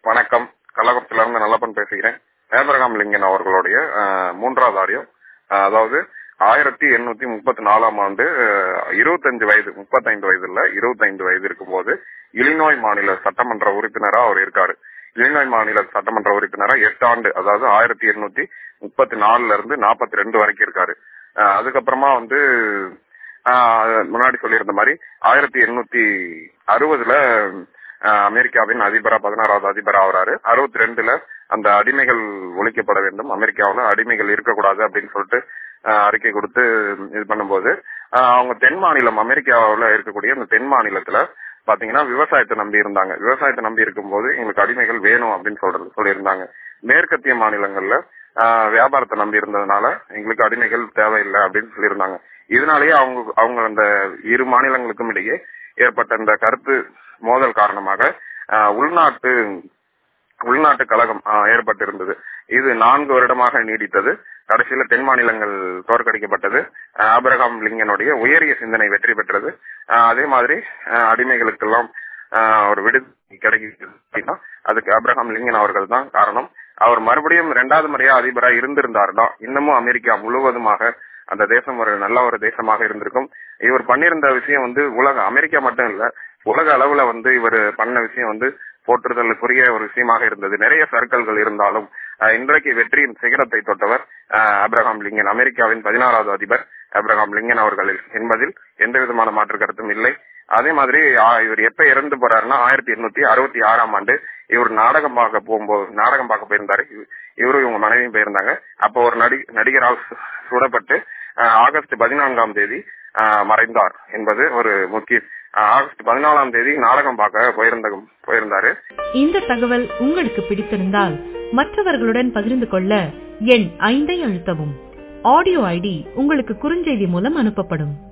வணக்கம் கள்ளக்குறிச்சியிலிருந்து நல்லப்பன் பேசுகிறேன் Abraham Lincoln அவர்களுடைய அஹ், மூன்றாவது ஆடியோ அஹ், அதாவது ஆயிரத்தி எண்ணூத்தி முப்பத்தி நாலாம் ஆண்டு அஹ், இருபத்தஞ்சு வயது முப்பத்தைந்து வயது இல்ல இருபத்தைந்து வயது இருக்கும்போது இலினோய் மாநில சட்டமன்ற உறுப்பினரா அவர் இருக்காரு இலினோய் மாநில சட்டமன்ற உறுப்பினரா எட்டு ஆண்டு அதாவது ஆயிரத்தி எண்ணூத்தி முப்பத்தி நாலுல இருந்து நாற்பத்தி ரெண்டு வரைக்கும் இருக்காரு அஹ், அதுக்கப்புறமா வந்து ஆஹ், முன்னாடி சொல்லியிருந்த மாதிரி ஆயிரத்தி எண்ணூத்தி அறுபதுல ஆஹ், அமெரிக்காவின் அதிபரா பதினாறாவது அதிபரா ஆகுறாரு அறுபத்தி ரெண்டுல அந்த அடிமைகள் ஒழிக்கப்பட வேண்டும் அமெரிக்காவுல அடிமைகள் இருக்கக்கூடாது அப்படின்னு சொல்லிட்டு ஆஹ், அறிக்கை கொடுத்து இது பண்ணும்போது ஆஹ், அவங்க தென் மாநிலம் அமெரிக்காவுல இருக்கக்கூடிய அந்த தென் மாநிலத்துல பாத்தீங்கன்னா விவசாயத்தை நம்பி இருந்தாங்க விவசாயத்தை நம்பி இருக்கும்போது எங்களுக்கு அடிமைகள் வேணும் அப்படின்னு சொல்றது சொல்லியிருந்தாங்க மேற்கத்திய மாநிலங்கள்ல ஆஹ், வியாபாரத்தை நம்பி இருந்ததுனால எங்களுக்கு அடிமைகள் தேவையில்லை அப்படின்னு சொல்லியிருந்தாங்க இதனாலேயே அவங்க அவங்க அந்த இரு மாநிலங்களுக்கும் இடையே ஏற்பட்ட இந்த கருத்து மோதல் காரணமாக ஆஹ், உள்நாட்டு உள்நாட்டு கழகம் ஆஹ், ஏற்பட்டிருந்தது இது நான்கு வருடமாக நீடித்தது கடைசியில தென் மாநிலங்கள் தோற்கடிக்கப்பட்டது ஆஹ், ஆபிரகாம் லிங்கனுடைய உயரிய சிந்தனை வெற்றி பெற்றது ஆஹ், அதே மாதிரி ஆஹ், அடிமைகளுக்கெல்லாம் ஆஹ், ஒரு விடுதலை கிடைக்கிறது அப்படின்னா அதுக்கு ஆபிரகாம் லிங்கன் அவர்கள் தான் காரணம் அவர் மறுபடியும் இரண்டாவது முறையா அதிபரா இருந்திருந்தாருன்னா இன்னமும் அமெரிக்கா முழுவதுமாக அந்த தேசம் ஒரு நல்ல ஒரு தேசமாக இருந்திருக்கும் இவர் பண்ணியிருந்த விஷயம் வந்து உலக அமெரிக்கா மட்டும் இல்ல உலக அளவுல வந்து இவர் பண்ண விஷயம் வந்து போற்றுதலுக்குரிய ஒரு விஷயமாக இருந்தது நிறைய சர்க்கிள்கள் இருந்தாலும் அஹ், இன்றைக்கு வெற்றியின் சிகரத்தை தொட்டவர் அஹ், ஆபிரகாம் லிங்கன் அமெரிக்காவின் பதினாறாவது அதிபர் ஆபிரகாம் லிங்கன் அவர்கள் என்பதில் எந்த விதமான மாற்று கருத்தும் இல்லை அதே மாதிரி ஆ, இவர் எப்ப இறந்து போறாருன்னா ஆயிரத்தி எண்ணூத்தி அறுபத்தி ஆறாம் ஆண்டு இவர் நாடகம் பார்க்க போகும்போது நாடகம் பார்க்க போயிருந்தாரு இவ- இவரும் இவங்க மனைவியும் போயிருந்தாங்க அப்போ ஒரு நடி நடிகரால் சு- சுடப்பட்டு அஹ், ஆகஸ்ட் பதினான்காம் தேதி அஹ், மறைந்தார் என்பது ஒரு முக்கிய அஹ், ஆகஸ்ட் பதினாலாம் தேதி நாடகம் பார்க்க போயிருந்த போயிருந்தாரு இந்த தகவல் உங்களுக்கு பிடித்திருந்தால் மற்றவர்களுடன் பகிர்ந்து கொள்ள எண் ஐந்தை அழுத்தவும் ஆடியோ ஐடி உங்களுக்கு குறுஞ்செய்தி மூலம் அனுப்பப்படும்